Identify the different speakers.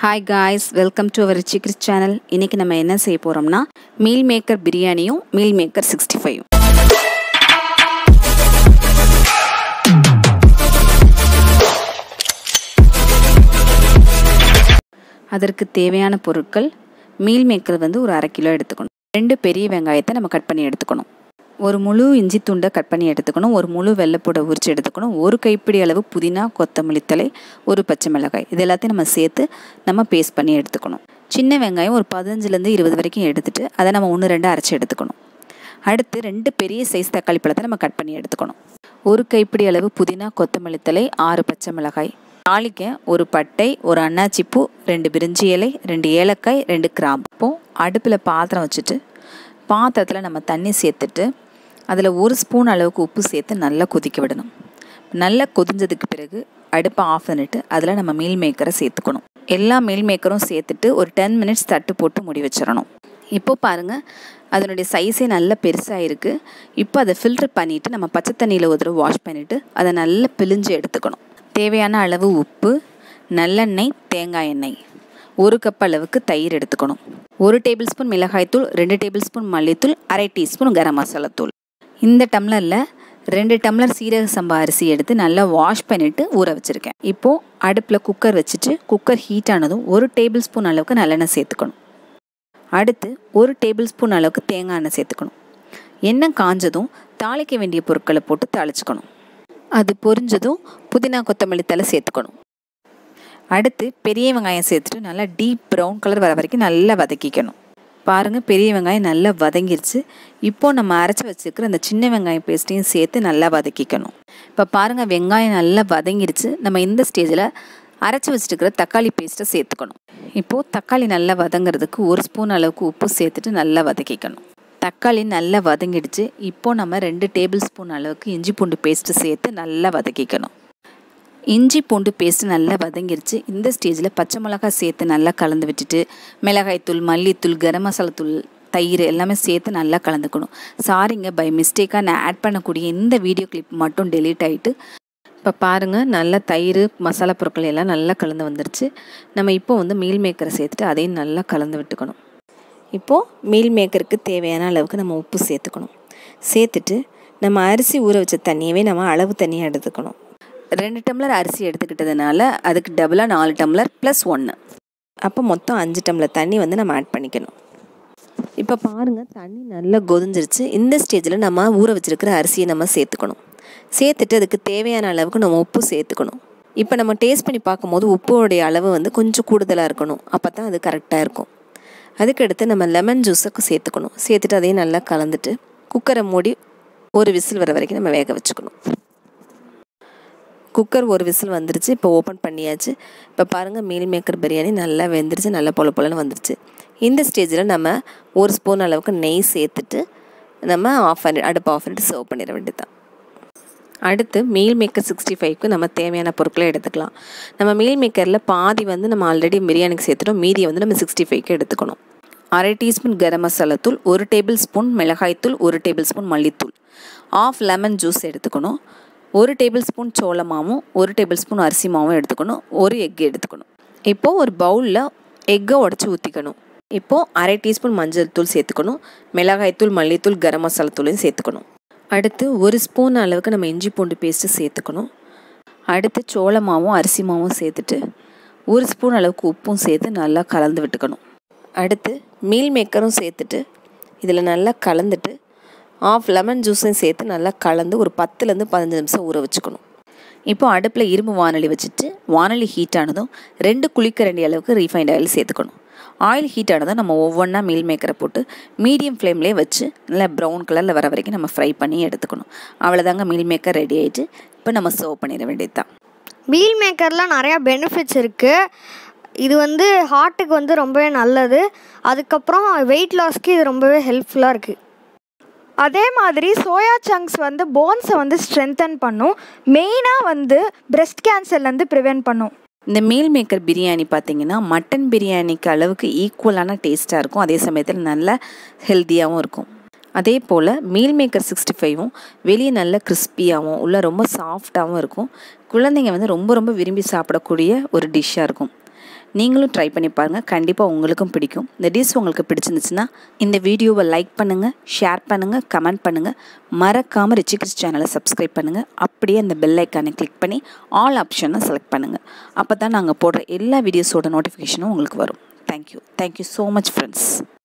Speaker 1: hi guys welcome to our சிக்ரிஸ் channel இன்றைக்கி நம்ம என்ன செய்ய போகிறோம்னா மீல் மேக்கர் பிரியாணியும் மீல் மேக்கர் சிக்ஸ்டி ஃபைவ் அதற்கு தேவையான பொருட்கள் மீல் மேக்கர் வந்து ஒரு அரை கிலோ எடுத்துக்கணும் ரெண்டு பெரிய வெங்காயத்தை நம்ம கட் பண்ணி எடுத்துக்கணும் ஒரு முழு இஞ்சி துண்டை கட் பண்ணி எடுத்துக்கணும் ஒரு முழு வெள்ளைப்பூடை உரிச்சு எடுத்துக்கணும் ஒரு கைப்பிடி அளவு புதினா கொத்தமல்லி தழை ஒரு பச்சை மிளகாய் இது எல்லாத்தையும் நம்ம சேர்த்து நம்ம பேஸ்ட் பண்ணி எடுத்துக்கணும் சின்ன வெங்காயம் ஒரு பதினஞ்சுலேருந்து இருபது வரைக்கும் எடுத்துட்டு அதை நம்ம ஒன்று ரெண்டு அரைச்சி எடுத்துக்கணும் அடுத்து ரெண்டு பெரிய சைஸ் தக்காளி பழத்தை நம்ம கட் பண்ணி எடுத்துக்கணும் ஒரு கைப்பிடி அளவு புதினா கொத்தமல்லி தழை ஆறு பச்சை மிளகாய் தாளிக்க ஒரு பட்டை ஒரு அன்னாச்சிப்பூ ரெண்டு பிரிஞ்சி இலை ரெண்டு ஏலக்காய் ரெண்டு கிராம்பு இப்போ அடுப்பில் பாத்திரம் வச்சுட்டு பாத்திரத்தில் நம்ம தண்ணி சேர்த்துட்டு அதில் ஒரு ஸ்பூன் அளவுக்கு உப்பு சேர்த்து நல்லா கொதிக்க விடணும் நல்லா கொதிஞ்சதுக்கு பிறகு அடுப்பை ஆஃப் பண்ணிட்டு அதில் நம்ம மீல் மேக்கரை சேர்த்துக்கணும் எல்லா மீல் மேக்கரும் சேர்த்துட்டு ஒரு டென் மினிட்ஸ் தட்டு போட்டு முடி வச்சிடணும் இப்போ பாருங்கள் அதனுடைய சைஸே நல்ல பெருசாக இருக்குது இப்போ அதை ஃபில்ட்ரு பண்ணிவிட்டு நம்ம பச்சை தண்ணியில் ஒரு தடவை வாஷ் பண்ணிவிட்டு அதை நல்லா பிழிஞ்சு எடுத்துக்கணும் தேவையான அளவு உப்பு நல்லெண்ணெய் தேங்காய் எண்ணெய் ஒரு கப் அளவுக்கு தயிர் எடுத்துக்கணும் ஒரு டேபிள் ஸ்பூன் மிளகாய்த்தூள் ரெண்டு டேபிள் ஸ்பூன் மல்லித்தூள் அரை டீஸ்பூன் கரம் மசாலா தூள் இந்த டம்ளரில் ரெண்டு டம்ளர் சீரக சம்பா அரிசி எடுத்து நல்லா வாஷ் பண்ணிவிட்டு ஊற வச்சுருக்கேன் இப்போது அடுப்பில் குக்கர் வச்சுட்டு குக்கர் ஹீட் ஆனதும் ஒரு டேபிள் ஸ்பூன் அளவுக்கு நல்லெண்ணெய் சேர்த்துக்கணும் அடுத்து ஒரு டேபிள் ஸ்பூன் அளவுக்கு தேங்காய் எண்ணெய் சேர்த்துக்கணும் எண்ணெய் காஞ்சதும் தாளிக்க வேண்டிய பொருட்களை போட்டு தாளிச்சுக்கணும் அது பொரிஞ்சதும் புதினா கொத்தமல்லி தலை சேர்த்துக்கணும் அடுத்து பெரிய வெங்காயம் சேர்த்துட்டு நல்லா டீப் ப்ரௌன் கலர் வர வரைக்கும் நல்லா வதக்கிக்கணும் பாருங்கள் பெரிய வெங்காயம் நல்லா வதங்கிருச்சு இப்போது நம்ம அரைச்சி வச்சுருக்கிற அந்த சின்ன வெங்காயம் பேஸ்ட்டையும் சேர்த்து நல்லா வதக்கிக்கணும் இப்போ பாருங்கள் வெங்காயம் நல்லா வதங்கிருச்சு நம்ம இந்த ஸ்டேஜில் அரைச்சி வச்சுருக்கிற தக்காளி பேஸ்ட்டை சேர்த்துக்கணும் இப்போது தக்காளி நல்லா வதங்கிறதுக்கு ஒரு ஸ்பூன் அளவுக்கு உப்பு சேர்த்துட்டு நல்லா வதக்கிக்கணும் தக்காளி நல்லா வதங்கிடுச்சு இப்போது நம்ம ரெண்டு டேபிள் ஸ்பூன் அளவுக்கு இஞ்சி பூண்டு பேஸ்ட்டு சேர்த்து நல்லா வதக்கிக்கணும் இஞ்சி பூண்டு பேஸ்ட்டு நல்லா வதங்கிருச்சு இந்த ஸ்டேஜில் பச்சை மிளகாய் சேர்த்து நல்லா கலந்து விட்டுட்டு மிளகாய்த்தூள் மல்லித்தூள் கரம் மசாலா தூள் தயிர் எல்லாமே சேர்த்து நல்லா கலந்துக்கணும் சாரிங்க பை மிஸ்டேக்காக நான் ஆட் பண்ணக்கூடிய இந்த வீடியோ கிளிப் மட்டும் டெலீட் ஆகிட்டு இப்போ பாருங்கள் நல்லா தயிர் மசாலா பொருட்கள் எல்லாம் நல்லா கலந்து வந்துருச்சு நம்ம இப்போ வந்து மீல் மேக்கரை சேர்த்துட்டு அதையும் நல்லா கலந்து விட்டுக்கணும் இப்போது மீல் மேக்கருக்கு தேவையான அளவுக்கு நம்ம உப்பு சேர்த்துக்கணும் சேர்த்துட்டு நம்ம அரிசி ஊற வச்ச தண்ணியவே நம்ம அளவு தண்ணியாக எடுத்துக்கணும் ரெண்டு டம்ளர் அரிசி எடுத்துக்கிட்டதுனால அதுக்கு டபுளாக நாலு டம்ளர் ப்ளஸ் ஒன்று அப்போ மொத்தம் அஞ்சு டம்ளர் தண்ணி வந்து நம்ம ஆட் பண்ணிக்கணும் இப்போ பாருங்கள் தண்ணி நல்லா கொதிஞ்சிருச்சு இந்த ஸ்டேஜில் நம்ம ஊற வச்சுருக்கிற அரிசியை நம்ம சேர்த்துக்கணும் சேர்த்துட்டு அதுக்கு தேவையான அளவுக்கு நம்ம உப்பு சேர்த்துக்கணும் இப்போ நம்ம டேஸ்ட் பண்ணி பார்க்கும்போது உப்போடைய அளவு வந்து கொஞ்சம் கூடுதலாக இருக்கணும் அப்போ தான் அது கரெக்டாக இருக்கும் அதுக்கடுத்து நம்ம லெமன் ஜூஸை சேர்த்துக்கணும் சேர்த்துட்டு அதையும் நல்லா கலந்துட்டு குக்கரை மூடி ஒரு விசில் வர வரைக்கும் நம்ம வேக வச்சுக்கணும் குக்கர் ஒரு விசில் வந்துருச்சு இப்போ ஓப்பன் பண்ணியாச்சு இப்போ பாருங்கள் மீல் மேக்கர் பிரியாணி நல்லா வெந்துருச்சு நல்லா பொல பொலன்னு வந்துருச்சு இந்த ஸ்டேஜில் நம்ம ஒரு ஸ்பூன் அளவுக்கு நெய் சேர்த்துட்டு நம்ம ஆஃப் பண்ணி அடுப்பு ஆஃப் பண்ணிட்டு சர்வ் பண்ணிட வேண்டியதுதான் அடுத்து மீல் மேக்கர் சிக்ஸ்டி ஃபைவ்க்கு நம்ம தேவையான பொருட்களை எடுத்துக்கலாம் நம்ம மீல் மேக்கரில் பாதி வந்து நம்ம ஆல்ரெடி பிரியாணிக்கு சேர்த்துட்டோம் மீதியை வந்து நம்ம சிக்ஸ்டி ஃபைவ்க்கு எடுத்துக்கணும் அரை டீஸ்பூன் கரம் மசாலா தூள் ஒரு டேபிள் ஸ்பூன் மிளகாய்த்தூள் ஒரு டேபிள் ஸ்பூன் மல்லித்தூள் ஆஃப் லெமன் ஜூஸ் எடுத்துக்கணும் ஒரு டேபிள் ஸ்பூன் சோள மாவும் ஒரு டேபிள் ஸ்பூன் அரிசி மாவும் எடுத்துக்கணும் ஒரு எக் எடுத்துக்கணும் இப்போது ஒரு பவுலில் எக்கை உடச்சி ஊற்றிக்கணும் இப்போது அரை டீஸ்பூன் மஞ்சள் தூள் சேர்த்துக்கணும் மிளகாய்த்தூள் மல்லித்தூள் கரம் மசாலா தூளையும் சேர்த்துக்கணும் அடுத்து ஒரு ஸ்பூன் அளவுக்கு நம்ம இஞ்சி பூண்டு பேஸ்ட்டு சேர்த்துக்கணும் அடுத்து சோள மாவும் அரிசி மாவும் சேர்த்துட்டு ஒரு ஸ்பூன் அளவுக்கு உப்பும் சேர்த்து நல்லா கலந்து விட்டுக்கணும் அடுத்து மீல் மேக்கரும் சேர்த்துட்டு இதில் நல்லா கலந்துட்டு ஆஃப் லெமன் ஜூஸையும் சேர்த்து நல்லா கலந்து ஒரு பத்துலேருந்து பதினஞ்சு நிமிஷம் ஊற வச்சுக்கணும் இப்போ அடுப்பில் இரும்பு வானொலி வச்சுட்டு வானொலி ஹீட் ஆனதும் ரெண்டு குளிக்கரண்டி அளவுக்கு ரீஃபைண்ட் ஆயில் சேர்த்துக்கணும் ஆயில் ஹீட் ஆனதும் நம்ம ஒவ்வொன்றா மீல் மேக்கரை போட்டு மீடியம் ஃப்ளேம்லேயே வச்சு நல்லா ப்ரௌன் கலரில் வர வரைக்கும் நம்ம ஃப்ரை பண்ணி எடுத்துக்கணும் அவ்வளோதாங்க மீல் மேக்கர் ரெடி ஆகிட்டு இப்போ நம்ம சர்வ் பண்ணிட வேண்டியது தான்
Speaker 2: மீல் மேக்கரில் நிறையா பெனிஃபிட்ஸ் இருக்குது இது வந்து ஹார்ட்டுக்கு வந்து ரொம்பவே நல்லது அதுக்கப்புறம் வெயிட் லாஸ்க்கு இது ரொம்பவே ஹெல்ப்ஃபுல்லாக இருக்குது
Speaker 3: அதே மாதிரி சோயா சங்க்ஸ் வந்து போன்ஸை வந்து ஸ்ட்ரென்தன் பண்ணும் மெயினாக வந்து பிரெஸ்ட் கேன்சர்லேருந்து ப்ரிவென்ட் பண்ணும்
Speaker 1: இந்த மீல் மேக்கர் பிரியாணி பார்த்தீங்கன்னா மட்டன் பிரியாணிக்கு அளவுக்கு ஈக்குவலான டேஸ்ட்டாக இருக்கும் அதே சமயத்தில் நல்ல ஹெல்த்தியாகவும் இருக்கும் அதே போல் மீல் மேக்கர் சிக்ஸ்டி ஃபைவும் வெளியே நல்ல கிறிஸ்பியாகவும் உள்ள ரொம்ப சாஃப்டாகவும் இருக்கும் குழந்தைங்க வந்து ரொம்ப ரொம்ப விரும்பி சாப்பிடக்கூடிய ஒரு டிஷ்ஷாக இருக்கும் நீங்களும் ட்ரை பண்ணி பாருங்கள் கண்டிப்பாக உங்களுக்கும் பிடிக்கும் இந்த டிஷ் உங்களுக்கு பிடிச்சிருந்துச்சுன்னா இந்த வீடியோவை லைக் பண்ணுங்கள் ஷேர் பண்ணுங்கள் கமெண்ட் பண்ணுங்கள் மறக்காமல் ரிச்சி கிறிஸ் சேனலை சப்ஸ்கிரைப் பண்ணுங்கள் அப்படியே அந்த பெல் ஐக்கானை கிளிக் பண்ணி ஆல் ஆப்ஷனை செலக்ட் பண்ணுங்கள் அப்போ தான் நாங்கள் போடுற எல்லா வீடியோஸோட நோட்டிஃபிகேஷனும் உங்களுக்கு வரும் thank you thank you so much friends